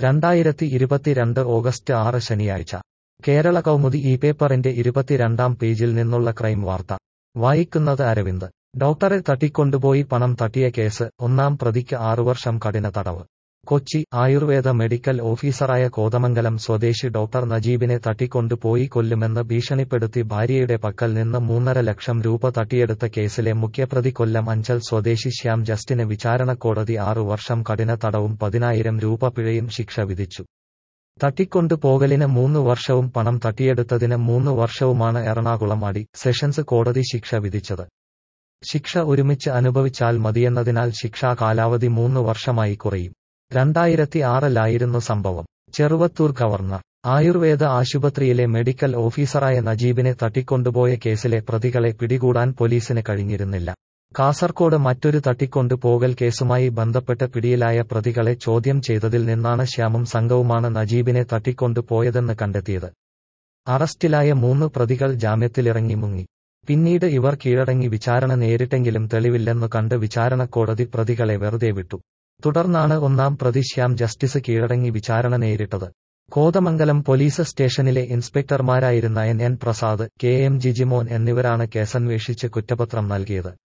രണ്ടായിരത്തി ഇരുപത്തിരണ്ട് ഓഗസ്റ്റ് ആറ് ശനിയാഴ്ച കേരള കൗമുദി ഈ പേപ്പറിന്റെ ഇരുപത്തിരണ്ടാം പേജിൽ നിന്നുള്ള ക്രൈം വാർത്ത വായിക്കുന്നത് അരവിന്ദ് ഡോക്ടറെ തട്ടിക്കൊണ്ടുപോയി പണം തട്ടിയ കേസ് ഒന്നാം പ്രതിക്ക് ആറുവർഷം കഠിന തടവ് കൊച്ചി ആയുർവേദ മെഡിക്കൽ ഓഫീസറായ കോതമംഗലം സ്വദേശി ഡോക്ടർ നജീബിനെ തട്ടിക്കൊണ്ടുപോയി കൊല്ലുമെന്ന് ഭീഷണിപ്പെടുത്തി ഭാര്യയുടെ പക്കൽ നിന്ന് മൂന്നര ലക്ഷം രൂപ തട്ടിയെടുത്ത കേസിലെ മുഖ്യപ്രതി കൊല്ലം അഞ്ചൽ സ്വദേശി ശ്യാം ജസ്റ്റിന് വിചാരണക്കോടതി ആറു വർഷം കഠിന തടവും പതിനായിരം രൂപ പിഴയും ശിക്ഷ വിധിച്ചു തട്ടിക്കൊണ്ടുപോകലിന് മൂന്ന് വർഷവും പണം തട്ടിയെടുത്തതിന് മൂന്ന് വർഷവുമാണ് എറണാകുളം അടി സെഷൻസ് കോടതി ശിക്ഷ വിധിച്ചത് ശിക്ഷ ഒരുമിച്ച് അനുഭവിച്ചാൽ മതിയെന്നതിനാൽ ശിക്ഷാ കാലാവധി മൂന്ന് വർഷമായി കുറയും രണ്ടായിരത്തി ആറിലായിരുന്നു സംഭവം ചെറുവത്തൂർ ഗവർണർ ആയുർവേദ ആശുപത്രിയിലെ മെഡിക്കൽ ഓഫീസറായ നജീബിനെ തട്ടിക്കൊണ്ടുപോയ കേസിലെ പ്രതികളെ പിടികൂടാൻ പോലീസിന് കഴിഞ്ഞിരുന്നില്ല കാസർകോട് മറ്റൊരു തട്ടിക്കൊണ്ടുപോകൽ കേസുമായി ബന്ധപ്പെട്ട് പിടിയിലായ പ്രതികളെ ചോദ്യം ചെയ്തതിൽ നിന്നാണ് ശ്യാമും സംഘവുമാണ് നജീബിനെ തട്ടിക്കൊണ്ടുപോയതെന്ന് കണ്ടെത്തിയത് അറസ്റ്റിലായ മൂന്ന് പ്രതികൾ ജാമ്യത്തിലിറങ്ങി മുങ്ങി പിന്നീട് ഇവർ കീഴടങ്ങി വിചാരണ നേരിട്ടെങ്കിലും തെളിവില്ലെന്നു കണ്ട് വിചാരണക്കോടതി പ്രതികളെ വെറുതെ വിട്ടു തുടർന്നാണ് ഒന്നാം പ്രതി ശ്യാം ജസ്റ്റിസ് കീഴടങ്ങി വിചാരണ നേരിട്ടത് കോതമംഗലം പോലീസ് സ്റ്റേഷനിലെ ഇൻസ്പെക്ടർമാരായിരുന്ന N N Prasad K M Jijimon എന്നിവരാണ് കേസന്വേഷിച്ച് കുറ്റപത്രം നൽകിയത്